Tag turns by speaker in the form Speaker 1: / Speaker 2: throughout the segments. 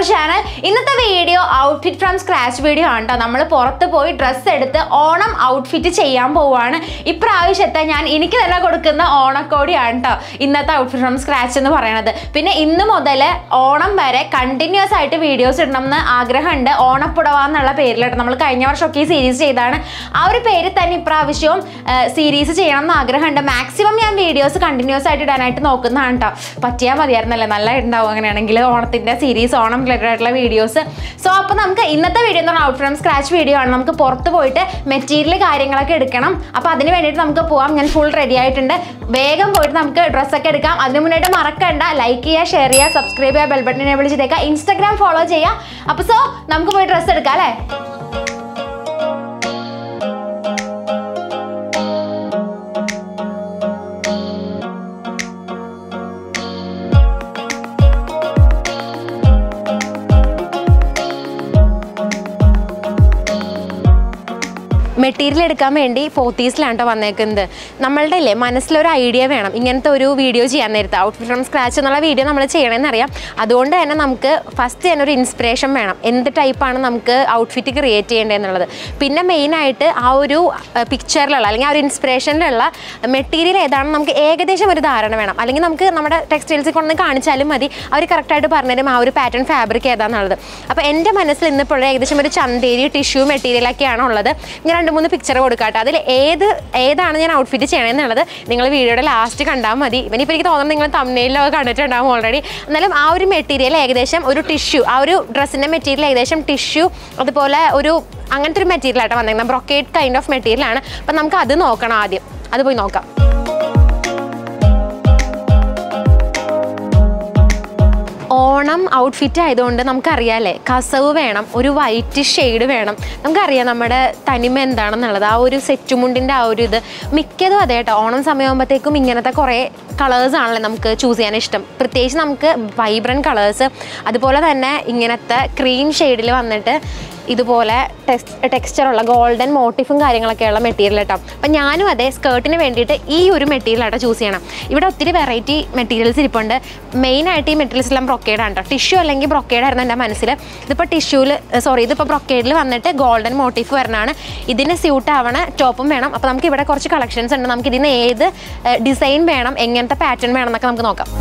Speaker 1: Channel ഇന്നത്തെ video outfit from scratch video ആണ് കേട്ടോ നമ്മൾ പുറത്ത് പോയി ഡ്രസ്സ് എടുത്ത് ഓണം ഔട്ട്ഫിറ്റ് ചെയ്യാൻ പോവാണ് ഇപ്രാവശ്യത്തെ ഞാൻ എനിക്ക് തന്നെ കൊടുക്കുന്ന ഓണക്കോടിയാണ് കേട്ടോ ഇന്നത്തെ ഔട്ട്ഫിറ്റ് ഫ്രം സ്ക്രാച്ച് എന്ന് പറയണത് പിന്നെ ഇന്ന് മുതൽ ഓണം വരെ കണ്ടിന്യൂസ് ആയിട്ട് വീഡിയോസ് ഇടണം എന്ന് ആഗ്രഹമുണ്ട് ഓണപ്പുടവ എന്നുള്ള പേരിലിട്ട് നമ്മൾ കഴിഞ്ഞ വർഷമൊക്കെ ഈ സീരീസ് ചെയ്താണ് ആ ഒരു പേര് തന്നെ ഇപ്രാവശ്യവും സീരീസ് ചെയ്യണം എന്ന് ആഗ്രഹമുണ്ട് മാക്സിമം ഞാൻ വീഡിയോസ് കണ്ടിന്യൂസ് ആയിട്ട് ഇടാനായിട്ട് നോക്കുന്നതാണ് കേട്ടോ പറ്റിയാൽ മതിയായിരുന്നല്ലേ നല്ല ഉണ്ടാവും അങ്ങനെയാണെങ്കിൽ ഓണത്തിൻ്റെ സീരീസ് ഓണം റിലേറ്റഡ് ആയിട്ടുള്ള വീഡിയോസ് സോ അപ്പോൾ നമുക്ക് ഇന്നത്തെ വീഡിയോ എന്ന് പറഞ്ഞാൽ ഔട്ട് ഫ്രം സ്ക്രാച്ച് വീഡിയോ ആണ് നമുക്ക് പുറത്ത് പോയിട്ട് മെറ്റീരിയൽ കാര്യങ്ങളൊക്കെ എടുക്കണം അപ്പോൾ അതിന് വേണ്ടിയിട്ട് നമുക്ക് പോവാം ഞാൻ ഫുൾ റെഡി ആയിട്ടുണ്ട് വേഗം പോയിട്ട് നമുക്ക് ഡ്രസ്സൊക്കെ എടുക്കാം അതിന് മുന്നായിട്ട് മറക്കണ്ട ലൈക്ക് ചെയ്യുക ഷെയർ ചെയ്യുക സബ്സ്ക്രൈബ് ചെയ്യുക ബെൽ ബട്ടൺ എനേബിൾ ചെയ്തേക്കുക ഇൻസ്റ്റാഗ്രാം ഫോളോ ചെയ്യുക അപ്പോൾ സോ നമുക്ക് പോയി ഡ്രസ്സ് എടുക്കാം അല്ലേ മെറ്റീരിയൽ എടുക്കാൻ വേണ്ടി പോത്തീസിലാണ് കേട്ടോ വന്നേക്കുന്നത് നമ്മളുടെ ഇല്ലേ മനസ്സിലൊരു ഐഡിയ വേണം ഇങ്ങനത്തെ ഒരു വീഡിയോ ചെയ്യാൻ നേരത്തെ ഔട്ട്ഫിറ്റ് ഫ്രം സ്ക്രാച്ച് എന്നുള്ള വീഡിയോ നമ്മൾ ചെയ്യണമെന്ന് അറിയാം അതുകൊണ്ട് തന്നെ നമുക്ക് ഫസ്റ്റ് തന്നെ ഒരു ഇൻസ്പിറേഷൻ വേണം എന്ത് ടൈപ്പാണ് നമുക്ക് ഔട്ട്ഫിറ്റ് ക്രിയേറ്റ് ചെയ്യേണ്ടതെന്നുള്ളത് പിന്നെ മെയിനായിട്ട് ആ ഒരു പിക്ചറിലുള്ള അല്ലെങ്കിൽ ആ ഒരു ഇൻസ്പിറേഷനിലുള്ള മെറ്റീരിയൽ ഏതാണെന്ന് നമുക്ക് ഏകദേശം ഒരു ധാരണ വേണം അല്ലെങ്കിൽ നമുക്ക് നമ്മുടെ ടെക്സ്റ്റൈൽസിൽ കൊണ്ടുവന്ന് കാണിച്ചാലും മതി അവർ കറക്റ്റായിട്ട് പറഞ്ഞുതരും ആ ഒരു പാറ്റേൺ ഫാബ്രിക് ഏതാണെന്നുള്ളത് അപ്പോൾ എൻ്റെ മനസ്സിൽ ഇന്നിപ്പോൾ ഏകദേശം ഒരു ചന്തേരി ടിഷ്യൂ മെറ്റീരിയലൊക്കെയാണ് ഉള്ളത് ഞാൻ രണ്ട് മൂന്ന് പിക്ചർ കൊടുക്കാട്ടെ അതിൽ ഏത് ഏതാണ് ഞാൻ ഔട്ട്ഫിറ്റ് ചെയ്യണമെന്നുള്ളത് നിങ്ങൾ വീഡിയോയുടെ ലാസ്റ്റ് കണ്ടാൽ മതി ഇവനിപ്പോൾ എനിക്ക് തോന്നുന്നത് നിങ്ങൾ തമ്മിലൊക്കെ കണ്ടിട്ടുണ്ടാവും ഓൾറെഡി എന്നാലും ആ ഒരു മെറ്റീരിയൽ ഏകദേശം ഒരു ടിഷ്യൂ ആ ഒരു ഡ്രസ്സിൻ്റെ മെറ്റീരിയൽ ഏകദേശം ടിഷ്യൂ അതുപോലെ ഒരു അങ്ങനത്തെ ഒരു മെറ്റീരിയൽ ആയിട്ട് വന്നേക്കുന്നത് ബ്രൊക്കേറ്റ് കൈൻഡ് ഓഫ് മെറ്റീരിയലാണ് അപ്പം നമുക്ക് അത് നോക്കണം ആദ്യം അത് പോയി നോക്കാം ഓണം ഔട്ട്ഫിറ്റ് ആയതുകൊണ്ട് നമുക്കറിയാമല്ലേ കസവ് വേണം ഒരു വൈറ്റ് ഷെയ്ഡ് വേണം നമുക്കറിയാം നമ്മുടെ തനിമ എന്താണെന്നുള്ളത് ആ ഒരു സെറ്റുമുണ്ടിൻ്റെ ആ ഒരു ഇത് മിക്കതും അതെ കേട്ടോ ഓണം സമയമാകുമ്പോഴത്തേക്കും ഇങ്ങനത്തെ കുറേ കളേഴ്സ് ആണല്ലേ നമുക്ക് ചൂസ് ചെയ്യാൻ ഇഷ്ടം പ്രത്യേകിച്ച് നമുക്ക് വൈബ്രൻറ്റ് കളേഴ്സ് അതുപോലെ തന്നെ ഇങ്ങനത്തെ ക്രീം ഷെയ്ഡിൽ വന്നിട്ട് ഇതുപോലെ ടെക്സ് ടെക്സ്ചറുള്ള ഗോൾഡൻ മോട്ടീഫും കാര്യങ്ങളൊക്കെയുള്ള മെറ്റീരിയൽ കേട്ടോ അപ്പം ഞാനും അതെ സ്കേർട്ടിന് വേണ്ടിയിട്ട് ഈ ഒരു മെറ്റീരിയൽ ആട്ടോ ചൂസ് ചെയ്യണം ഇവിടെ ഒത്തിരി വെറൈറ്റി മെറ്റീരിയൽസ് ഇരിപ്പുണ്ട് മെയിനായിട്ട് ഈ മെറ്റീരിയൽസ് എല്ലാം ബ്രൊക്കേഡ് ആണ് കേട്ടോ ടിഷ്യൂ അല്ലെങ്കിൽ ബ്രൊക്കേഡ് ആയിരുന്നു എൻ്റെ മനസ്സിൽ ഇതിപ്പോൾ ടിഷ്യൂവിൽ സോറി ഇതിപ്പോൾ ബ്രൊക്കേഡിൽ വന്നിട്ട് ഗോൾഡൻ മോട്ടീഫ് വരണതാണ് ഇതിന് സ്യൂട്ട് ആവണ ടോപ്പും വേണം അപ്പോൾ നമുക്ക് ഇവിടെ കുറച്ച് കളക്ഷൻസ് ഉണ്ട് നമുക്ക് ഇതിന് ഏത് ഡിസൈൻ വേണം എങ്ങനത്തെ പാറ്റേൺ വേണം എന്നൊക്കെ നമുക്ക് നോക്കാം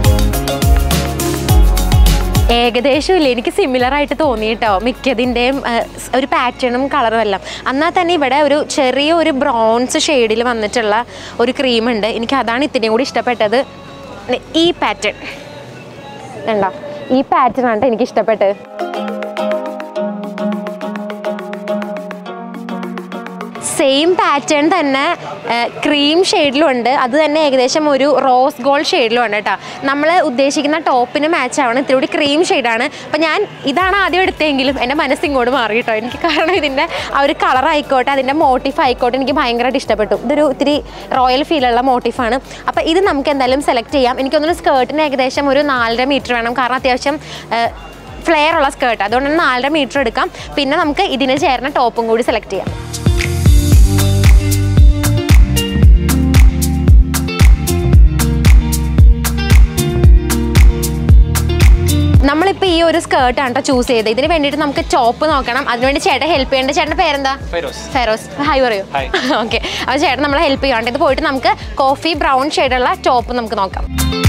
Speaker 1: ഏകദേശം ഇല്ല എനിക്ക് സിമിലർ ആയിട്ട് തോന്നി കേട്ടോ മിക്കതിൻ്റെയും ഒരു പാറ്റേണും കളറും എല്ലാം എന്നാൽ തന്നെ ഇവിടെ ഒരു ചെറിയ ഒരു ബ്രൗൺസ് ഷെയ്ഡിൽ വന്നിട്ടുള്ള ഒരു ക്രീം ഉണ്ട് എനിക്ക് അതാണ് ഇത്തിരിയും കൂടി ഇഷ്ടപ്പെട്ടത് ഈ പാറ്റേൺ ഉണ്ടോ ഈ പാറ്റേൺ ആണ് എനിക്ക് ഇഷ്ടപ്പെട്ടത് സെയിം പാറ്റേൺ തന്നെ ക്രീം ഷെയ്ഡിലും ഉണ്ട് അത് തന്നെ ഏകദേശം ഒരു റോസ് ഗോൾഡ് ഷെയ്ഡിലും ഉണ്ട് കേട്ടോ നമ്മൾ ഉദ്ദേശിക്കുന്ന ടോപ്പിന് മാച്ച് ആവണം ഇത്തിരി കൂടി ക്രീം ഷെയ്ഡാണ് അപ്പം ഞാൻ ഇതാണ് ആദ്യം എടുത്തെങ്കിലും എൻ്റെ മനസ്സ് ഇങ്ങോട്ട് മാറി കേട്ടോ എനിക്ക് കാരണം ഇതിൻ്റെ ആ ഒരു കളർ ആയിക്കോട്ടെ അതിൻ്റെ മോട്ടീഫ് ആയിക്കോട്ടെ എനിക്ക് ഭയങ്കരമായിട്ട് ഇഷ്ടപ്പെട്ടു ഇതൊരു ഇത്തിരി റോയൽ ഫീലുള്ള മോട്ടീഫാണ് അപ്പോൾ ഇത് നമുക്ക് എന്തായാലും സെലക്ട് ചെയ്യാം എനിക്കൊന്നൊരു സ്കേർട്ടിന് ഏകദേശം ഒരു നാലര മീറ്റർ വേണം കാരണം അത്യാവശ്യം ഫ്ലെയർ ഉള്ള സ്കേർട്ട് അതുകൊണ്ട് തന്നെ നാലര മീറ്റർ എടുക്കാം പിന്നെ നമുക്ക് ഇതിന് ചേർന്ന ടോപ്പും കൂടി സെലക്ട് ചെയ്യാം നമ്മളിപ്പോൾ ഈ ഒരു സ്കേർട്ടാണ് കേട്ടോ ചൂസ് ചെയ്തത് ഇതിന് വേണ്ടിയിട്ട് നമുക്ക് ടോപ്പ് നോക്കണം അതിനുവേണ്ടി ചേട്ടൻ ഹെൽപ്പ് ചെയ്യേണ്ട ചേട്ടൻ്റെ പേരെന്താ
Speaker 2: ഫൈറോസ്
Speaker 1: ഫെറോസ് ഹായ് പറയൂ
Speaker 2: Hi.
Speaker 1: ഓക്കെ അപ്പോൾ ചേട്ടൻ നമ്മളെ ഹെൽപ്പ് ചെയ്യാണ്ട് ഇത് പോയിട്ട് നമുക്ക് കോഫി ബ്രൗൺ ഷെയ്ഡുള്ള ടോപ്പ് നമുക്ക് നോക്കാം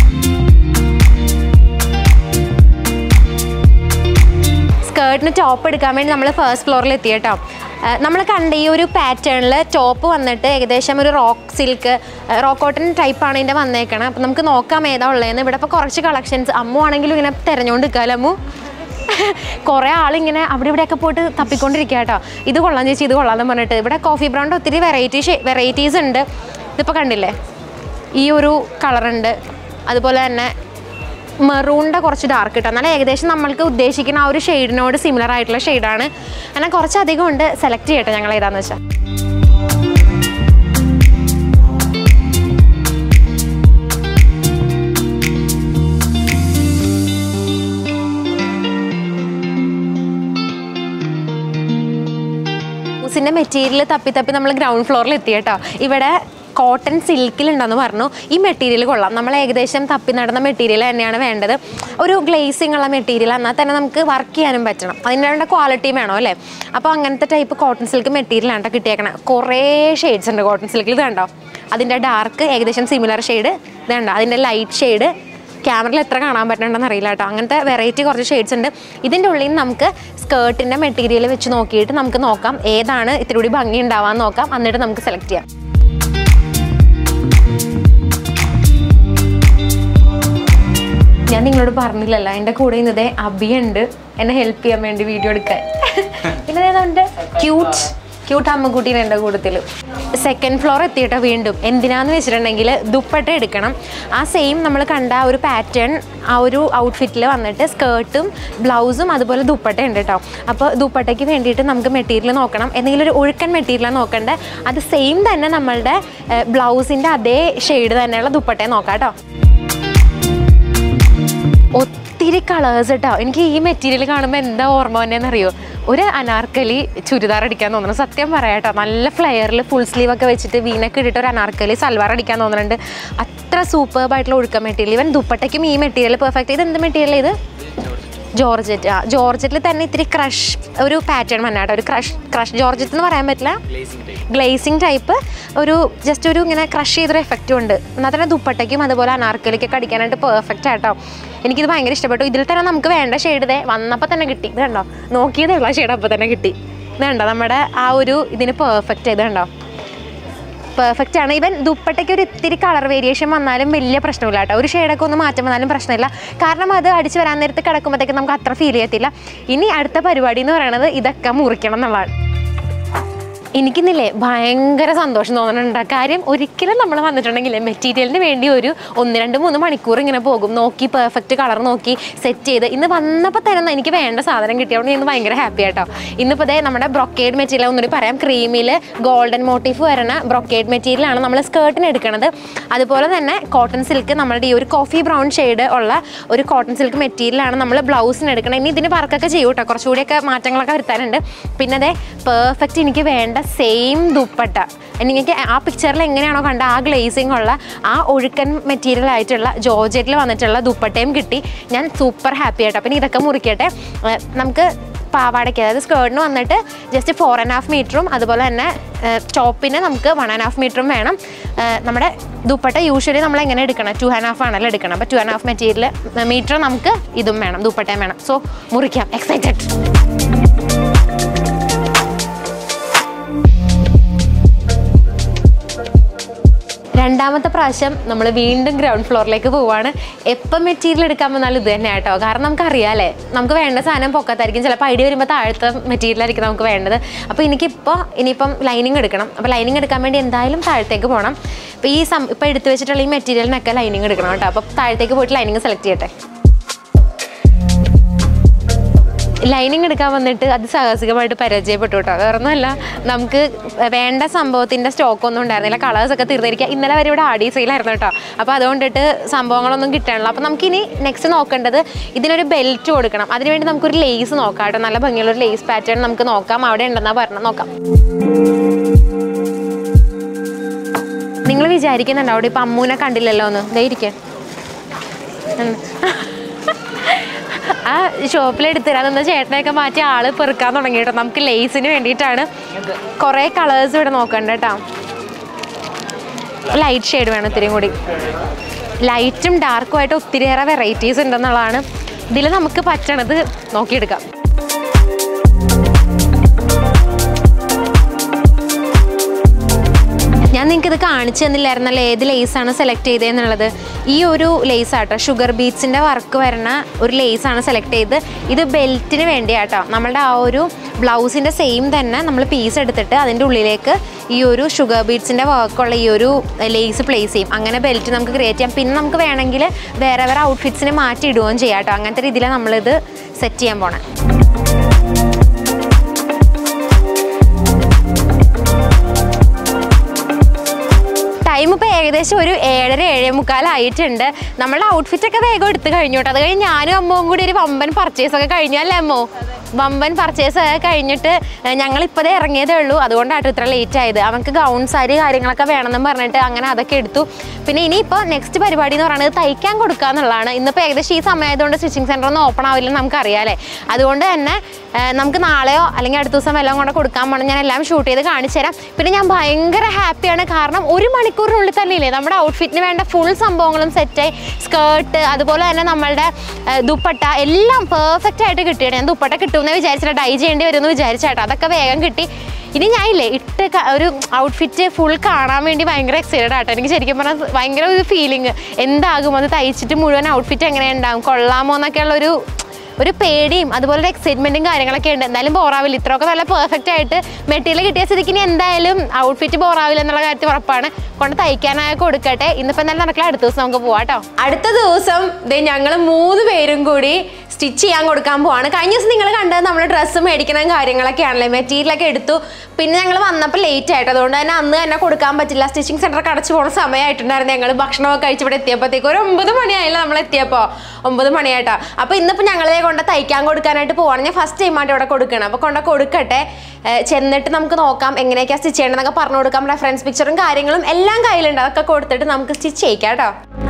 Speaker 1: സ്കേർട്ടിന് ടോപ്പ് എടുക്കാൻ വേണ്ടി നമ്മൾ ഫസ്റ്റ് ഫ്ലോറിൽ എത്തി കേട്ടോ നമ്മൾ കണ്ട ഈ ഒരു പാറ്റേണിൽ ടോപ്പ് വന്നിട്ട് ഏകദേശം ഒരു റോക്ക് സിൽക്ക് റോക്ക് കോട്ടൺ ടൈപ്പാണ് ഇതിൻ്റെ വന്നേക്കണം അപ്പം നമുക്ക് നോക്കാം ഏതാ ഉള്ളതെന്ന് ഇവിടെ ഇപ്പോൾ കുറച്ച് കളക്ഷൻസ് അമ്മു ആണെങ്കിലും ഇങ്ങനെ തിരഞ്ഞുകൊണ്ട് നിൽക്കാമല്ലോ അമ്മു കുറേ ആളിങ്ങനെ അവിടെ ഇവിടെയൊക്കെ പോയിട്ട് തപ്പിക്കൊണ്ടിരിക്കുക കേട്ടോ ഇത് കൊള്ളാം ചേച്ചി ഇത് കൊള്ളാമെന്ന് പറഞ്ഞിട്ട് ഇവിടെ കോഫി ബ്രൗണ്ട് ഒത്തിരി വെറൈറ്റി വെറൈറ്റീസ് ഉണ്ട് ഇതിപ്പോൾ കണ്ടില്ലേ ഈ ഒരു കളറുണ്ട് അതുപോലെ തന്നെ മെറൂണിൻ്റെ കുറച്ച് ഡാർക്ക് കിട്ടും എന്നാൽ ഏകദേശം നമ്മൾക്ക് ഉദ്ദേശിക്കുന്ന ആ ഒരു ഷെയ്ഡിനോട് സിമിലർ ആയിട്ടുള്ള ഷെയ്ഡാണ് എന്നാൽ കുറച്ചധികം ഉണ്ട് സെലക്ട് ചെയ്യട്ടെ ഞങ്ങൾ ഏതാണെന്ന് വെച്ചാൽ ബ്ലൗസിൻ്റെ മെറ്റീരിയൽ തപ്പി തപ്പി നമ്മൾ ഗ്രൗണ്ട് ഫ്ലോറിൽ എത്തി കേട്ടോ ഇവിടെ കോട്ടൺ സിൽക്കിലുണ്ടെന്ന് പറഞ്ഞു ഈ മെറ്റീരിയൽ കൊള്ളാം നമ്മൾ ഏകദേശം തപ്പി നടന്ന മെറ്റീരിയൽ തന്നെയാണ് വേണ്ടത് ഒരു ഗ്ലേസിംഗ് ഉള്ള മെറ്റീരിയൽ എന്നാൽ തന്നെ നമുക്ക് വർക്ക് ചെയ്യാനും പറ്റണം അതിൻ്റെ വേണ്ട ക്വാളിറ്റിയും വേണം അല്ലേ അപ്പോൾ അങ്ങനത്തെ ടൈപ്പ് കോട്ടൺ സിൽക്ക് മെറ്റീരിയലാണ് കേട്ടോ കിട്ടിയേക്കണം കുറേ ഷെയ്ഡ്സ് ഉണ്ട് കോട്ടൺ സിൽക്കിൽ ഇത് കണ്ടോ അതിൻ്റെ ഡാർക്ക് ഏകദേശം സിമിലർ ഷെയ്ഡ് ഇത് കണ്ടോ അതിൻ്റെ ലൈറ്റ് ഷെയ്ഡ് ക്യാമറയിൽ എത്ര കാണാൻ പറ്റണമെന്ന് അറിയില്ല കേട്ടോ അങ്ങനത്തെ വെറൈറ്റി കുറച്ച് ഷെയ്ഡ്സ് ഉണ്ട് ഇതിൻ്റെ ഉള്ളിൽ നിന്ന് നമുക്ക് സ്കേർട്ടിൻ്റെ മെറ്റീരിയൽ വെച്ച് നോക്കിയിട്ട് നമുക്ക് നോക്കാം ഏതാണ് ഇത്തിരി കൂടി ഭംഗി ഉണ്ടാവാൻ നോക്കാം എന്നിട്ട് നമുക്ക് സെലക്ട് ചെയ്യാം ഞാൻ നിങ്ങളോട് പറഞ്ഞില്ലല്ലോ എൻ്റെ കൂടെ ഇന്നതേ അബിയുണ്ട് എന്നെ ഹെൽപ്പ് ചെയ്യാൻ വേണ്ടി വീഡിയോ എടുക്കാൻ പിന്നെ നമ്മുടെ ക്യൂട്ട് ക്യൂട്ട് അമ്മക്കുട്ടീനെ എൻ്റെ കൂട്ടത്തിൽ സെക്കൻഡ് ഫ്ലോർ എത്തിയിട്ടോ വീണ്ടും എന്തിനാന്ന് വെച്ചിട്ടുണ്ടെങ്കിൽ ദുപ്പട്ട എടുക്കണം ആ സെയിം നമ്മൾ കണ്ട ആ ഒരു പാറ്റേൺ ആ ഒരു ഔട്ട്ഫിറ്റിൽ വന്നിട്ട് സ്കേർട്ടും ബ്ലൗസും അതുപോലെ ദുപ്പട്ട ഉണ്ട് കേട്ടോ അപ്പോൾ ദുപ്പട്ടയ്ക്ക് വേണ്ടിയിട്ട് നമുക്ക് മെറ്റീരിയൽ നോക്കണം എന്തെങ്കിലും ഒരു ഒഴുക്കൻ മെറ്റീരിയലാണ് നോക്കേണ്ടത് അത് സെയിം തന്നെ നമ്മളുടെ ബ്ലൗസിൻ്റെ അതേ ഷെയ്ഡ് തന്നെയുള്ള ദുപ്പട്ടയെ നോക്കാം കേട്ടോ ഒത്തിരി കളേഴ്സ് കേട്ടോ എനിക്ക് ഈ മെറ്റീരിയൽ കാണുമ്പോൾ എന്താ ഓർമ്മ വന്നതെന്ന് അറിയോ ഒരു അനാർക്കലി ചുരിദാർ അടിക്കാൻ തോന്നുന്നു സത്യം പറയാം കേട്ടോ നല്ല ഫ്ലെയറിൽ ഫുൾ സ്ലീവ് ഒക്കെ വെച്ചിട്ട് വീനൊക്കെ ഇട്ടിട്ട് ഒരു അനാർക്കലി സൽവാർ അടിക്കാൻ തോന്നുന്നുണ്ട് അത്ര സൂപ്പർബായിട്ടുള്ള ഒഴുക്ക മെറ്റീരിയൽ ഇവൻ ദുപ്പട്ടയ്ക്കും ഈ മെറ്റീരിയൽ പെർഫെക്റ്റ് ഇത് എന്ത് മെറ്റീരിയൽ ഇത് ജോർജറ്റ് ആ ജോർജറ്റിൽ തന്നെ ഇത്തിരി ക്രഷ് ഒരു പാറ്റേൺ വന്നാട്ടോ ഒരു ക്രഷ് ക്രഷ് ജോർജറ്റ് എന്ന് പറയാൻ പറ്റില്ല ഗ്ലേസിങ് ടൈപ്പ് ഒരു ജസ്റ്റ് ഒരു ഇങ്ങനെ ക്രഷ് ചെയ്തൊരു എഫക്റ്റും ഉണ്ട് എന്നാൽ തന്നെ ദുപ്പട്ടയ്ക്കും അതുപോലെ അനാർക്കലിക്കൊക്കെ അടിക്കാനായിട്ട് പെർഫെക്റ്റ് ആട്ടോ എനിക്കിത് ഭയങ്കര ഇഷ്ടപ്പെട്ടു ഇതിൽ തന്നെ നമുക്ക് വേണ്ട ഷെയ്ഡ് ഇതേ വന്നപ്പോൾ തന്നെ കിട്ടി ഇത് കണ്ടോ നോക്കിയതേ ഉള്ള ഷെയ്ഡ് അപ്പോൾ തന്നെ കിട്ടി ഇത് കണ്ടോ നമ്മുടെ ആ ഒരു ഇതിന് പെർഫെക്റ്റ് ഇത് കണ്ടോ പെർഫെക്റ്റ് ആണ് ഇവൻ ദുപ്പട്ടയ്ക്ക് ഒരു ഇത്തിരി കളർ വേരിയേഷൻ വന്നാലും വലിയ പ്രശ്നമില്ല കേട്ടോ ഒരു ഷെയ്ഡൊക്കെ ഒന്ന് മാറ്റം വന്നാലും പ്രശ്നമില്ല കാരണം അത് അടിച്ച് വരാൻ നേരത്ത് കിടക്കുമ്പോഴത്തേക്ക് നമുക്ക് അത്ര ഫീൽ ചെയ്യത്തില്ല ഇനി അടുത്ത പരിപാടി എന്ന് പറയുന്നത് ഇതൊക്കെ മുറിക്കണം എന്നുള്ളതാണ് എനിക്കിന്നില്ലേ ഭയങ്കര സന്തോഷം തോന്നുന്നുണ്ട് കാര്യം ഒരിക്കലും നമ്മൾ വന്നിട്ടുണ്ടെങ്കിൽ മെറ്റീരിയലിന് വേണ്ടി ഒരു ഒന്ന് രണ്ട് മൂന്ന് മണിക്കൂർ ഇങ്ങനെ പോകും നോക്കി പെർഫെക്റ്റ് കളർ നോക്കി സെറ്റ് ചെയ്ത് ഇന്ന് വന്നപ്പോൾ തന്നെ എനിക്ക് വേണ്ട സാധനം കിട്ടിയതുകൊണ്ട് ഇന്ന് ഭയങ്കര ഹാപ്പി ആട്ടോ ഇന്നിപ്പോൾ ദേ നമ്മുടെ ബ്രൊക്കേഡ് മെറ്റീരിയൽ ഒന്നുകൂടി പറയാം ക്രീമിൽ ഗോൾഡൻ മോട്ടീഫ് വരുന്ന ബ്രൊക്കേഡ് മെറ്റീരിയലാണ് നമ്മൾ സ്കേർട്ടിന് എടുക്കുന്നത് അതുപോലെ തന്നെ കോട്ടൺ സിൽക്ക് നമ്മളുടെ ഈ ഒരു കോഫി ബ്രൗൺ ഷെയ്ഡ് ഉള്ള ഒരു കോട്ടൺ സിൽക്ക് മെറ്റീരിയലാണ് നമ്മൾ ബ്ലൗസിന് എടുക്കണം ഇനി ഇതിന് വർക്കൊക്കെ ചെയ്യും കേട്ടോ കുറച്ചുകൂടിയൊക്കെ മാറ്റങ്ങളൊക്കെ വരുത്താനുണ്ട് പിന്നെ അതെ പെർഫെക്റ്റ് എനിക്ക് വേണ്ട സെയിം ദുപ്പട്ട എനിക്ക് ആ പിക്ചറിൽ എങ്ങനെയാണോ കണ്ട ആ ഗ്ലേസിംഗ് ഉള്ള ആ ഒഴുക്കൻ മെറ്റീരിയൽ ആയിട്ടുള്ള ജോർജറ്റിൽ വന്നിട്ടുള്ള ദുപ്പട്ടയും കിട്ടി ഞാൻ സൂപ്പർ ഹാപ്പി ആയിട്ടോ പിന്നെ ഇതൊക്കെ മുറിക്കട്ടെ ഏർ നമുക്ക് പാവാടയ്ക്ക് അതായത് സ്കേർട്ടിന് വന്നിട്ട് ജസ്റ്റ് ഫോർ ആൻഡ് ഹാഫ് മീറ്ററും അതുപോലെ തന്നെ ടോപ്പിന് നമുക്ക് വൺ ആൻഡ് ഹാഫ് മീറ്ററും വേണം ഏർ നമ്മുടെ ദുപ്പട്ട യൂഷ്വലി നമ്മൾ എങ്ങനെ എടുക്കണം ടു ആൻഡ് ഹാഫ് ആണല്ലോ എടുക്കണം അപ്പോൾ two and half material metre നമുക്ക് ഇതും വേണം ദുപ്പട്ടയും വേണം സോ മുറിക്കാം എക്സൈറ്റഡ് രണ്ടാമത്തെ പ്രാവശ്യം നമ്മൾ വീണ്ടും ഗ്രൗണ്ട് ഫ്ലോറിലേക്ക് പോവാണ് എപ്പം മെറ്റീരിയൽ എടുക്കാൻ വന്നാലും ഇത് തന്നെ കേട്ടോ കാരണം നമുക്കറിയാമല്ലേ നമുക്ക് വേണ്ട സാധനം പൊക്കത്തായിരിക്കും ചിലപ്പോൾ ഐഡിയ വരുമ്പോൾ താഴത്തെ മെറ്റീരിയൽ ആയിരിക്കും നമുക്ക് വേണ്ടത് അപ്പോൾ എനിക്കിപ്പോൾ ഇനിയിപ്പം ലൈനിങ് എടുക്കണം അപ്പോൾ ലൈനിങ് എടുക്കാൻ വേണ്ടി എന്തായാലും താഴത്തേക്ക് പോകണം അപ്പോൾ ഈ സം ഇപ്പോൾ എടുത്തു വെച്ചിട്ടുള്ള ഈ മെറ്റീരിയലിനൊക്കെ ലൈനിങ് എടുക്കണം കേട്ടോ അപ്പോൾ താഴത്തേക്ക് പോയിട്ട് ലൈനിങ് സെലക്ട് ചെയ്യട്ടെ ലൈനിങ് എടുക്കാൻ വന്നിട്ട് അത് സാഹസികമായിട്ട് പരിചയപ്പെട്ടു കേട്ടോ വേറൊന്നുമല്ല നമുക്ക് വേണ്ട സംഭവത്തിൻ്റെ സ്റ്റോക്ക് ഒന്നും ഉണ്ടായിരുന്നില്ല കളേഴ്സ് ഒക്കെ തീർന്നിരിക്കുക ഇന്നലെ വരെ ഇവിടെ ആഡി സെയിലായിരുന്നു കേട്ടോ അപ്പോൾ അതുകൊണ്ടിട്ട് സംഭവങ്ങളൊന്നും കിട്ടാനില്ല അപ്പോൾ നമുക്കിനി നെക്സ്റ്റ് നോക്കേണ്ടത് ഇതിനൊരു ബെൽറ്റ് കൊടുക്കണം അതിനുവേണ്ടി നമുക്കൊരു ലേസ് നോക്കാം കേട്ടോ നല്ല ഭംഗിയുള്ള ഒരു ലേസ് പാറ്റേൺ നമുക്ക് നോക്കാം അവിടെ ഉണ്ടെന്നാ പറഞ്ഞത് നോക്കാം നിങ്ങൾ വിചാരിക്കുന്നുണ്ടോ അവിടെ ഇപ്പം അമ്മൂനെ കണ്ടില്ലല്ലോ എന്ന് ദേ ഇരിക്കാൻ ആ ഷോപ്പിലെടുത്ത് തരാൻ ചേട്ടനെയൊക്കെ മാറ്റി ആള് പെറുക്കാൻ തുടങ്ങി കേട്ടോ നമുക്ക് ലേസിന് വേണ്ടിയിട്ടാണ് കുറേ കളേഴ്സ് ഇവിടെ നോക്കണ്ട കേട്ടോ ലൈറ്റ് ഷെയ്ഡ് വേണം ഇത്തിരിയും കൂടി ലൈറ്റും ഡാർക്കും ആയിട്ട് ഒത്തിരിയേറെ വെറൈറ്റീസ് ഉണ്ടെന്നുള്ളതാണ് ഇതിൽ നമുക്ക് പറ്റണത് നോക്കിയെടുക്കാം ഞാൻ നിങ്ങൾക്ക് ഇത് കാണിച്ചു തന്നില്ലായിരുന്നല്ലോ ഏത് ലേസാണ് സെലക്ട് ചെയ്തതെന്നുള്ളത് ഈ ഒരു ലേസ് ആട്ടോ ഷുഗർ ബീറ്റ്സിൻ്റെ വർക്ക് വരുന്ന ഒരു ലേസാണ് സെലക്ട് ചെയ്ത് ഇത് ബെൽറ്റിന് വേണ്ടിയാട്ടോ നമ്മളുടെ ആ ഒരു ബ്ലൗസിൻ്റെ സെയിം തന്നെ നമ്മൾ പീസ് എടുത്തിട്ട് അതിൻ്റെ ഉള്ളിലേക്ക് ഈ ഒരു ഷുഗർ ബീറ്റ്സിൻ്റെ വർക്കുള്ള ഈ ഒരു ലേസ് പ്ലേസ് ചെയ്യും അങ്ങനെ ബെൽറ്റ് നമുക്ക് ക്രിയേറ്റ് ചെയ്യാം പിന്നെ നമുക്ക് വേണമെങ്കിൽ വേറെ വേറെ ഔട്ട്ഫിറ്റ്സിന് മാറ്റി ഇടുകയും ചെയ്യാം കേട്ടോ അങ്ങനത്തെ രീതിയിലാണ് നമ്മളിത് സെറ്റ് ചെയ്യാൻ പോണേ ടൈം ഇപ്പോൾ ഏകദേശം ഒരു ഏഴര ഏഴേ മുക്കാലായിട്ടുണ്ട് നമ്മളുടെ ഔട്ട്ഫിറ്റ് ഒക്കെ വേഗം എടുത്ത് കഴിഞ്ഞു കേട്ടോ അത് കഴിഞ്ഞ് ഞാനും അമ്മവും കൂടി ഒരു വമ്പൻ പർച്ചേസ് ഒക്കെ കഴിഞ്ഞു അല്ലേ അമ്മോ വമ്പൻ പർച്ചേസ് ഒക്കെ കഴിഞ്ഞിട്ട് ഞങ്ങൾ ഇപ്പോഴേ ഇറങ്ങിയതേ ഉള്ളൂ അതുകൊണ്ടാണ് ഇത്ര ലേറ്റ് ആയത് അവർക്ക് ഗൗൺ സാരി കാര്യങ്ങളൊക്കെ വേണമെന്നും പറഞ്ഞിട്ട് അങ്ങനെ അതൊക്കെ എടുത്തു പിന്നെ ഇനിയിപ്പോൾ നെക്സ്റ്റ് പരിപാടി എന്ന് പറയുന്നത് തയ്ക്കാൻ കൊടുക്കുക എന്നുള്ളതാണ് ഇന്നിപ്പോൾ ഏകദേശം ഈ സമയമായതുകൊണ്ട് സ്റ്റിച്ചിങ് സെൻറ്റർ ഒന്നും ഓപ്പൺ ആവില്ലെന്ന് നമുക്കറിയാലേ അതുകൊണ്ട് തന്നെ ആ, നമുക്ക് നാളെയോ അല്ലെങ്കിൽ അടുത്ത ദിവസം വല്ലതും കൊണ്ട് കൊടുക്കാൻ പോകണം ഞാൻ എല്ലാം ഷൂട്ട് ചെയ്ത് കാണിച്ചു തരാം പിന്നെ ഞാൻ ഭയങ്കര ഹാപ്പിയാണ് കാരണം ഒരു മണിക്കൂറിനുള്ളിൽ തന്നെ ഇല്ലേ നമ്മുടെ ഔട്ട്ഫിറ്റിന് വേണ്ട ഫുൾ സംഭവങ്ങളും സെറ്റായി സ്കേർട്ട് അതുപോലെ തന്നെ നമ്മളുടെ ആ, ദുപ്പട്ട എല്ലാം പെർഫെക്റ്റ് ആയിട്ട് കിട്ടിയാണ് ഞാൻ ദുപ്പട്ട കിട്ടുമെന്ന് വിചാരിച്ചിട്ട് ഡൈ ചെയ്യേണ്ടി വരുമെന്ന് വിചാരിച്ചേട്ടാ അതൊക്കെ വേഗം കിട്ടി ഇനി ഞാൻ ഇല്ലേ ഇട്ട് ക- ഒരു ഔട്ട്ഫിറ്റ് ഫുൾ കാണാൻ വേണ്ടി ഭയങ്കര എക്സൈറ്റഡ് ആട്ടോ എനിക്ക് ശരിക്കും പറഞ്ഞാൽ ഭയങ്കര ഒരു ഫീലിംഗ് എന്താകും അത് തയ്ച്ചിട്ട് മുഴുവൻ ഔട്ട്ഫിറ്റ് എങ്ങനെ ഉണ്ടാകും കൊള്ളാമോ എന്നൊക്കെയുള്ള ഒരു ഒരു പേടിയും അതുപോലെ ഒരു എക്സൈറ്റ്മെന്റും കാര്യങ്ങളൊക്കെ ഉണ്ട് എന്തായാലും ബോറാവില്ല ഇത്രയൊക്കെ നല്ല പെർഫെക്റ്റ് ആയിട്ട് മെറ്റീരിയൽ കിട്ടിയ സ്ഥിതിക്ക് ഇനി എന്തായാലും ഔട്ട്ഫിറ്റ് ബോറാവില്ല എന്നുള്ള കാര്യത്തിൽ ഉറപ്പാണ് കൊണ്ട് തയ്ക്കാനായി കൊടുക്കട്ടെ ഇന്നിപ്പോൾ എന്തായാലും നടക്കില്ല അടുത്ത ദിവസം നമുക്ക് പോവാം കേട്ടോ അടുത്ത ദിവസം ദേ ഞങ്ങൾ മൂന്ന് പേരും കൂടി സ്റ്റിച്ച് ചെയ്യാൻ കൊടുക്കാൻ പോവാണ് കഴിഞ്ഞ ദിവസം നിങ്ങൾ കണ്ടത് നമ്മൾ ഡ്രസ്സ് മേടിക്കണം കാര്യങ്ങളൊക്കെ ആണല്ലേ മെറ്റീരിയലൊക്കെ എടുത്തു പിന്നെ ഞങ്ങൾ വന്നപ്പോൾ ലേറ്റ് ആയിട്ട് അതുകൊണ്ട് തന്നെ അന്ന് തന്നെ കൊടുക്കാൻ പറ്റില്ല സ്റ്റിച്ചിങ് സെന്റർ അടച്ചു പോകുന്ന സമയമായിട്ടുണ്ടായിരുന്നു ഞങ്ങൾ ഭക്ഷണമൊക്കെ കഴിച്ച് ഇവിടെ എത്തിയപ്പോഴത്തേക്ക് ഒരു ഒമ്പത് മണിയായില്ല നമ്മൾ എത്തിയപ്പോൾ ഒമ്പത് മണിയായിട്ടാ അപ്പോൾ ഇന്നിപ്പോൾ ഞങ്ങളെ കൊണ്ട് തയ്ക്കാൻ കൊടുക്കാനായിട്ട് പോവാണ് ഞാൻ ഫസ്റ്റ് ടൈം ആയിട്ട് ഇവിടെ കൊടുക്കണം അപ്പോൾ കൊണ്ട് കൊടുക്കട്ടെ ഏഹ് ചെന്നിട്ട് നമുക്ക് നോക്കാം എങ്ങനെയൊക്കെയാണ് സ്റ്റിച്ച് ചെയ്യണമെന്നൊക്കെ പറഞ്ഞു കൊടുക്കാം റെഫറൻസ് പിക്ചറും കാര്യങ്ങളും എല്ലാം കയ്യിലുണ്ട് അതൊക്കെ കൊടുത്തിട്ട് നമുക്ക് സ്റ്റിച്ച് ചെയ്യിക്കാം കേട്ടോ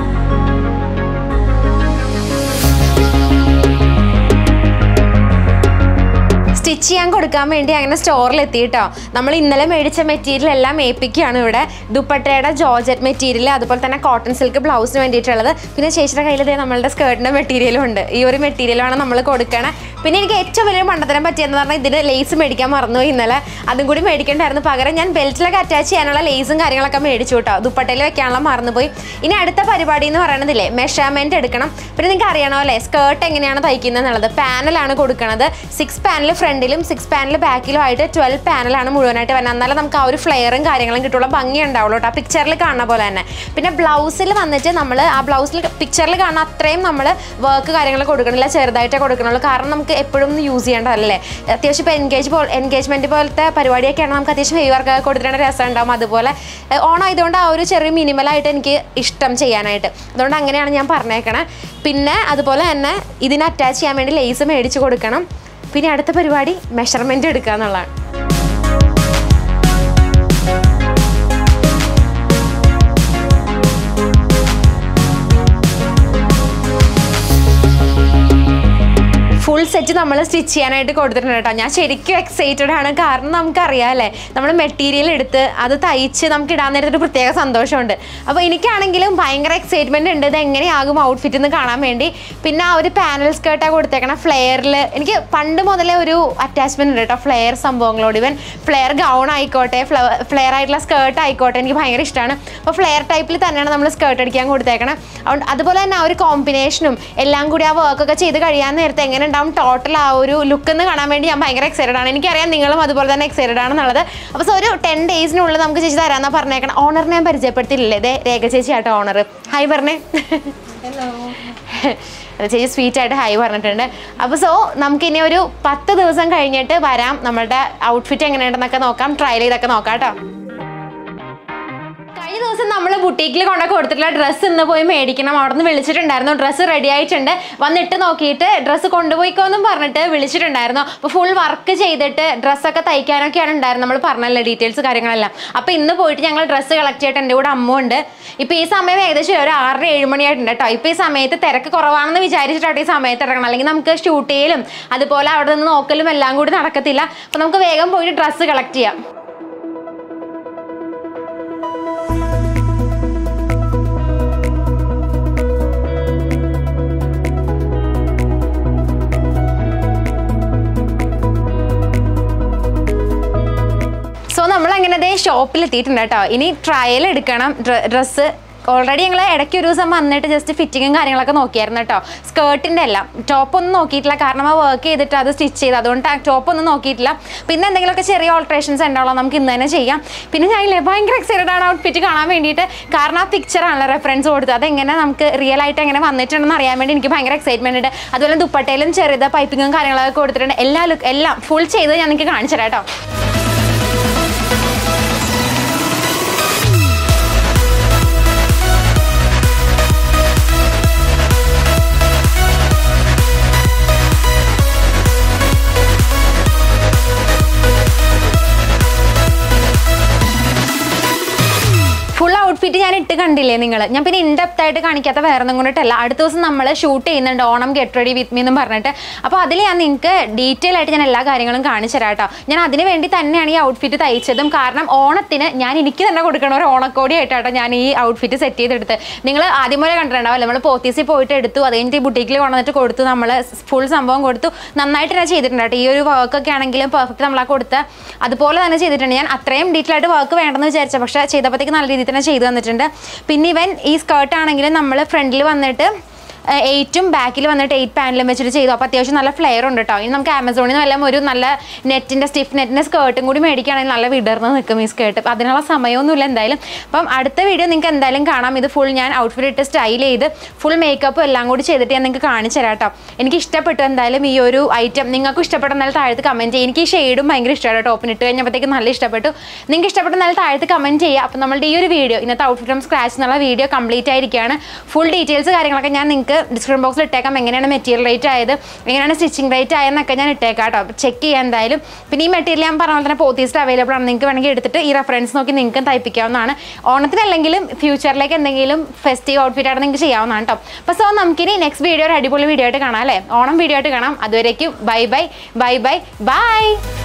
Speaker 1: സ്റ്റിച്ച് ചെയ്യാൻ കൊടുക്കാൻ വേണ്ടി അങ്ങനെ സ്റ്റോറിൽ എത്തിയിട്ടോ നമ്മൾ ഇന്നലെ മേടിച്ച മെറ്റീരിയൽ എല്ലാം ഏൽപ്പിക്കുകയാണ് ഇവിടെ ദുപ്പട്ടയുടെ ജോർജറ്റ് മെറ്റീരിയൽ അതുപോലെ തന്നെ കോട്ടൺ സിൽക്ക് ബ്ലൗസിന് വേണ്ടിയിട്ടുള്ളത് പിന്നെ ചേച്ചിയുടെ കയ്യിൽ ദേ നമ്മളുടെ സ്കേർട്ടിൻ്റെ മെറ്റീരിയലും ഉണ്ട് ഈ ഒരു മെറ്റീരിയലാണ് നമ്മൾ കൊടുക്കണേ പിന്നെ എനിക്ക് ഏറ്റവും വലിയ മണ്ടത്തരം പറ്റിയെന്ന് പറഞ്ഞാൽ ഇതിന് ലേസ് മേടിക്കാൻ മറന്നുപോയി ഇന്നലെ അതും കൂടി മേടിക്കേണ്ടായിരുന്നു പകരം ഞാൻ ബെൽറ്റിലൊക്കെ അറ്റാച്ച് ചെയ്യാനുള്ള ലേസും കാര്യങ്ങളൊക്കെ മേടിച്ചു കേട്ടോ ദുപ്പട്ടയിൽ വെക്കാനുള്ള മറന്നുപോയി ഇനി അടുത്ത പരിപാടി എന്ന് പറയുന്നതില്ലേ മെഷർമെൻറ്റ് എടുക്കണം പിന്നെ നിങ്ങൾക്ക് അറിയണോ അല്ലേ സ്കേർട്ട് എങ്ങനെയാണ് തയ്ക്കുന്നത് എന്നുള്ളത് പാനലാണ് കൊടുക്കണത് സിക്സ് പാനൽ ഫ്രണ്ടിലും സിക്സ് പാനൽ ബാക്കിലും ആയിട്ട് ട്വൽവ് പാനലാണ് മുഴുവനായിട്ട് വരുന്നത് എന്നാലും നമുക്ക് ആ ഒരു ഫ്ലെയറും കാര്യങ്ങളും കിട്ടുള്ള ഭംഗി ഉണ്ടാവുള്ളൂ കേട്ടോ പിക്ചറിൽ കാണുന്ന പോലെ തന്നെ പിന്നെ ബ്ലൗസിൽ വന്നിട്ട് നമ്മൾ ആ ബ്ലൗസിൽ പിക്ചറിൽ കാണുന്ന അത്രയും നമ്മൾ വർക്ക് കാര്യങ്ങൾ കൊടുക്കണില്ല ചെറുതായിട്ടേ കൊടുക്കണുള്ളൂ കാരണം നമുക്ക് എപ്പോഴും യൂസ് ചെയ്യേണ്ടതല്ലേ അത്യാവശ്യം ഇപ്പോൾ എൻഗേജ് പോ എൻഗേജ്മെൻറ്റ് പോലത്തെ പരിപാടിയൊക്കെയാണ് നമുക്ക് അത്യാവശ്യം ഹെവി വർക്ക് കൊടുത്തിട്ട് രസം ഉണ്ടാവും അതുപോലെ ഏഹ്, ഓണം ആയതുകൊണ്ട് ആ ഒരു ചെറിയ മിനിമലായിട്ട് എനിക്ക് ഇഷ്ടം ചെയ്യാനായിട്ട് അതുകൊണ്ട് അങ്ങനെയാണ് ഞാൻ പറഞ്ഞേക്കണേ പിന്നെ അതുപോലെ തന്നെ ഇതിന് അറ്റാച്ച് ചെയ്യാൻ വേണ്ടി ലേസ് മേടിച്ച് കൊടുക്കണം പിന്നെ അടുത്ത പരിപാടി മെഷർമെൻറ്റ് എടുക്കുക എന്നുള്ളതാണ് ഫുൾ സെറ്റ് നമ്മൾ സ്റ്റിച്ച് ചെയ്യാനായിട്ട് കൊടുത്തിട്ടുണ്ട് കേട്ടോ ഞാൻ ശരിക്കും എക്സൈറ്റഡ് ആണ് കാരണം നമുക്കറിയാമല്ലേ നമ്മൾ മെറ്റീരിയൽ എടുത്ത് അത് തയ്ച്ച് നമുക്ക് ഇടാൻ നേരത്തെ ഒരു പ്രത്യേക സന്തോഷമുണ്ട് അപ്പോൾ എനിക്കാണെങ്കിലും ഭയങ്കര എക്സൈറ്റ്മെന്റ് ഉണ്ട് ഇത് എങ്ങനെയാകും ഔട്ട്ഫിറ്റ് എന്ന് കാണാൻ വേണ്ടി പിന്നെ ആ ഒരു പാനൽ സ്കേർട്ടാണ് കൊടുത്തേക്കണം ഫ്ലെയറിൽ എനിക്ക് പണ്ട് മുതലേ ഒരു അറ്റാച്ച്മെന്റ് ഉണ്ട് കേട്ടോ ഫ്ലെയർ സംഭവങ്ങളോട് ഇവൻ ഫ്ലെയർ ഗൗൺ ആയിക്കോട്ടെ ഫ്ലെയർ ആയിട്ടുള്ള സ്കേർട്ട് ആയിക്കോട്ടെ എനിക്ക് ഭയങ്കര ഇഷ്ടമാണ് അപ്പോൾ ഫ്ലെയർ ടൈപ്പിൽ തന്നെയാണ് നമ്മൾ സ്കേർട്ട് അടിക്കാൻ കൊടുത്തേക്കണം അതുകൊണ്ട് അതുപോലെ തന്നെ ആ ഒരു കോമ്പിനേഷനും എല്ലാം കൂടി ആ വർക്കൊക്കെ ചെയ്ത് കഴിയാൻ നേരത്തെ എങ്ങനെ ഉണ്ടാവും ടോട്ടൽ ആ ഒരു ലുക്ക് എന്ന് കാണാൻ വേണ്ടി ഞാൻ ഭയങ്കര എക്സൈറ്റഡ് ആണ് എനിക്കറിയാം നിങ്ങളും അതുപോലെ തന്നെ എക്സൈറ്റഡ് ആണെന്നുള്ളത് അപ്പോൾ സോ ഒരു ടെൻ ഡേയ്സിനുള്ളിൽ നമുക്ക് ചേച്ചി തരാമെന്നാ പറഞ്ഞേക്കണം ഓണറിനെ ഞാൻ പരിചയപ്പെടുത്തിയില്ലേ ഇതേ രേഖ ചേച്ചി ആട്ടോ ഓണർ ഹായ് പറഞ്ഞേ അത് ചേച്ചി സ്വീറ്റ് ആയിട്ട് ഹായ് പറഞ്ഞിട്ടുണ്ട് അപ്പോൾ സോ നമുക്ക് ഇനി ഒരു പത്ത് ദിവസം കഴിഞ്ഞിട്ട് വരാം നമ്മളുടെ ഔട്ട്ഫിറ്റ് എങ്ങനെയുണ്ടെന്നൊക്കെ നോക്കാം ട്രയൽ ചെയ്തൊക്കെ നോക്കാം കേട്ടോ കഴിഞ്ഞ ദിവസം നമ്മൾ ബുട്ടീക്കിൽ കൊണ്ടൊക്കെ കൊടുത്തിട്ടുള്ള ഡ്രസ്സ് ഇന്ന് പോയി മേടിക്കണം അവിടെ നിന്ന് വിളിച്ചിട്ടുണ്ടായിരുന്നു ഡ്രസ്സ് റെഡി ആയിട്ടുണ്ട് വന്നിട്ട് നോക്കിയിട്ട് ഡ്രസ്സ് കൊണ്ടുപോയിക്കോന്നും പറഞ്ഞിട്ട് വിളിച്ചിട്ടുണ്ടായിരുന്നു അപ്പോൾ ഫുൾ വർക്ക് ചെയ്തിട്ട് ഡ്രസ്സൊക്കെ തയ്ക്കാനൊക്കെയാണ് ഉണ്ടായിരുന്നത് നമ്മൾ പറഞ്ഞല്ലോ ഡീറ്റെയിൽസ് കാര്യങ്ങളെല്ലാം അപ്പോൾ ഇന്ന് പോയിട്ട് ഞങ്ങൾ ഡ്രസ്സ് കളക്ട് ചെയ്തിട്ട് എൻ്റെ കൂടെ അമ്മ ഉണ്ട് ഇപ്പോൾ ഈ സമയം ഏകദേശം ഒരു ആറര ഏഴ് മണിയായിട്ടുണ്ട് കേട്ടോ ഇപ്പോൾ ഈ സമയത്ത് തിരക്ക് കുറവാണെന്ന് വിചാരിച്ചിട്ടാണ് ഈ സമയത്ത് ഇറങ്ങണം അല്ലെങ്കിൽ നമുക്ക് ഷൂട്ട് ചെയ്യലും അതുപോലെ അവിടെ നിന്ന് നോക്കലും എല്ലാം കൂടി നടക്കത്തില്ല അപ്പോൾ നമുക്ക് വേഗം പോയിട്ട് ഡ്രസ്സ് കളക്ട് ചെയ്യാം സോ നമ്മൾ അങ്ങനെ ദേ ഷോപ്പിൽ എത്തിയിട്ടുണ്ട് കേട്ടോ ഇനി ട്രയൽ എടുക്കണം ഡ്രസ്സ് ഓൾറെഡി ഞങ്ങൾ ഇടയ്ക്ക് ഒരു ദിവസം വന്നിട്ട് ജസ്റ്റ് ഫിറ്റിങ്ങും കാര്യങ്ങളൊക്കെ നോക്കിയായിരുന്നു കേട്ടോ സ്കേർട്ടിൻ്റെ എല്ലാം ടോപ്പ് ഒന്നും നോക്കിയിട്ടില്ല കാരണം ആ വർക്ക് ചെയ്തിട്ട് അത് സ്റ്റിച്ച് ചെയ്ത് അതുകൊണ്ട് ടോപ്പ് ഒന്നും നോക്കിയിട്ടില്ല പിന്നെ എന്തെങ്കിലുമൊക്കെ ചെറിയ ഓൾട്രേഷൻസ് ഉണ്ടാവുള്ളൂ നമുക്ക് ഇന്ന് തന്നെ ചെയ്യാം പിന്നെ ഞാനില്ലേ ഭയങ്കര എക്സൈറ്റഡ് ആണ് ഔട്ട്ഫിറ്റ് കാണാൻ വേണ്ടിയിട്ട് കാരണം ആ പിക്ചറാണല്ലോ റെഫറൻസ് കൊടുത്തത് അതെങ്ങനെ നമുക്ക് റിയൽ ആയിട്ട് എങ്ങനെ വന്നിട്ടുണ്ടെന്ന് അറിയാൻ വേണ്ടി എനിക്ക് ഭയങ്കര എക്സൈറ്റ്മെന്റ് ഉണ്ട് അതുപോലെ ദുപ്പട്ടയിലും ചെറിയ പൈപ്പിങ്ങും കാര്യങ്ങളൊക്കെ കൊടുത്തിട്ടുണ്ട് എല്ലാ ലുക്ക് എല്ലാം ഫുൾ ചെയ്ത് ഞാൻ നിങ്ങൾക്ക് കാണിച്ചു തരാം കേട്ടോ
Speaker 2: ഔട്ട്ഫിറ്റ് ഞാൻ ഇട്ട് കണ്ടില്ലേ നിങ്ങൾ ഞാൻ പിന്നെ ഇൻഡെപ്ത് ആയിട്ട് കാണിക്കാത്ത വേറെ ഒന്നും കൊണ്ടിട്ടല്ല അടുത്ത ദിവസം നമ്മൾ ഷൂട്ട് ചെയ്യുന്നുണ്ട് Onam get ready with me എന്നും പറഞ്ഞിട്ട് അപ്പോൾ അതിൽ ഞാൻ നിങ്ങൾക്ക് ഡീറ്റെയിൽ ആയിട്ട് ഞാൻ എല്ലാ കാര്യങ്ങളും കാണിച്ചു തരാം കേട്ടോ ഞാൻ അതിന് വേണ്ടി തന്നെയാണ് ഈ ഔട്ട്ഫിറ്റ് തയ്ച്ചതും കാരണം ഓണത്തിന് ഞാൻ എനിക്ക് തന്നെ കൊടുക്കണ ഒരു ഓണക്കോടി ആയിട്ടാട്ടോ ഞാൻ ഈ ഔട്ട്ഫിറ്റ് സെറ്റ് ചെയ്തെടുത്ത് നിങ്ങൾ ആദ്യം പോലെ കണ്ടിട്ടുണ്ടാവും നമ്മൾ പോത്തീസിൽ പോയിട്ട് എടുത്തു അത് കഴിഞ്ഞിട്ട് ഈ ബുട്ടീക്കിൽ കൊണ്ടുവന്നിട്ട് കൊടുത്തു നമ്മൾ ഫുൾ സംഭവം കൊടുത്തു നന്നായിട്ട് ഞാൻ ചെയ്തിട്ടുണ്ട് കേട്ടോ ഈ ഒരു വർക്കൊക്കെ ആണെങ്കിലും പെർഫെക്റ്റ് നമ്മളാ കൊടുത്ത അതുപോലെ തന്നെ ചെയ്തിട്ടുണ്ട് ഞാൻ അത്രയും ഡീറ്റെയിൽ ആയിട്ട് വർക്ക് വേണ്ടെന്ന് വിചാരിച്ച പക്ഷേ ചെയ്തപ്പോഴത്തേക്ക് നല്ല രീതിയിൽ തന്നെ ചെയ്തു തന്നിട്ടുണ്ട് പിന്നെ ഇവൻ ഈ സ്കേർട്ട് ആണെങ്കിലും നമ്മൾ ഫ്രണ്ടിൽ വന്നിട്ട് എയ്റ്റും ബാക്കിൽ വന്നിട്ട് എയ്റ്റ് പാനലും വെച്ചിട്ട് ചെയ്തു അപ്പോൾ അത്യാവശ്യം നല്ല ഫ്ലെയർ ഉണ്ട് കേട്ടോ ഇനി നമുക്ക് ആമസോണിൽ നിന്ന് വല്ലതും ഒരു നല്ല നെറ്റിൻ്റെ സ്റ്റിഫ് നെറ്റിൻ്റെ സ്കേർട്ടും കൂടി മേടിക്കുകയാണെങ്കിൽ നല്ല വിടർന്ന് നിൽക്കും ഈ സ്കേർട്ട് അപ്പോൾ അതിനുള്ള സമയമൊന്നുമില്ല എന്തായാലും അപ്പം അടുത്ത വീഡിയോ നിങ്ങൾക്ക് എന്തായാലും കാണാം ഇത് ഫുൾ ഞാൻ ഔട്ട്ഫിറ്റ് ഇട്ട് സ്റ്റൈൽ ചെയ്ത് ഫുൾ മേക്കപ്പും എല്ലാം കൂടി ചെയ്തിട്ട് ഞാൻ നിങ്ങൾക്ക് കാണിച്ചു തരാം കേട്ടോ എനിക്ക് ഇഷ്ടപ്പെട്ടു എന്തായാലും ഈ ഒരു ഐറ്റം നിങ്ങൾക്ക് ഇഷ്ടപ്പെട്ട എന്നാലും താഴത്ത് കമൻറ്റ് ചെയ്യുക എനിക്ക് ഈ ഷെയ്ഡും ഭയങ്കര ഇഷ്ടമാണ് ടോപ്പിന് ഇട്ട് കഴിഞ്ഞപ്പോഴത്തേക്ക് നല്ല ഇഷ്ടപ്പെട്ടു നിങ്ങൾക്ക് ഇഷ്ടപ്പെട്ട എന്നാലും താഴത്ത് കമൻറ്റ് ചെയ്യുക അപ്പോൾ നമ്മളുടെ ഈ ഒരു വീഡിയോ ഇന്നത്തെ ഔട്ട്ഫിറ്റ് ഫ്രം സ്ക്രാച്ച് എന്നുള്ള വീഡിയോ കംപ്ലീറ്റ് ആയിരിക്കുകയാണ് ഫുൾ ഡീറ്റെയിൽസ് കാര്യങ്ങളൊക്കെ ഞാൻ നിങ്ങൾക്ക് ഡിസ്ക്രിപ്ഷൻ ബോക്സിൽ ഇട്ടേക്കാം എങ്ങനെയാണ് മെറ്റീരിയൽ റേറ്റ് ആയത് എങ്ങനെയാണ് സ്റ്റിച്ചിങ് റേറ്റ് ആയെന്നൊക്കെ ഞാൻ ഇട്ടേക്കാം കേട്ടോ അപ്പോൾ ചെക്ക് ചെയ്യാം എന്തായാലും പിന്നെ ഈ മെറ്റീരിയൽ ഞാൻ പറഞ്ഞ പോലെ തന്നെ പോത്തീസ്റ്റ് അവൈലബിൾ ആണ് നിങ്ങൾക്ക് വേണമെങ്കിൽ എടുത്തിട്ട് ഈ റെഫറൻസ് നോക്കി നിങ്ങൾക്ക് തയ്പ്പിക്കാവുന്നതാണ് ഓണത്തിനല്ലെങ്കിലും ഫ്യൂച്ചറിലേക്ക് എന്തെങ്കിലും ഫെസ്റ്റീവ് ഔട്ട്ഫിറ്റ് ആയിട്ട് നിങ്ങൾക്ക് ചെയ്യാവുന്നതാണ് കേട്ടോ അപ്പോൾ സോ നമുക്കിനി നെക്സ്റ്റ് വീഡിയോ ഒരു അടിപൊളി വീഡിയോ ആയിട്ട് കാണാം അല്ലേ ഓണം വീഡിയോ ആയിട്ട് കാണാം അതുവരേക്കും bye bye bye bye by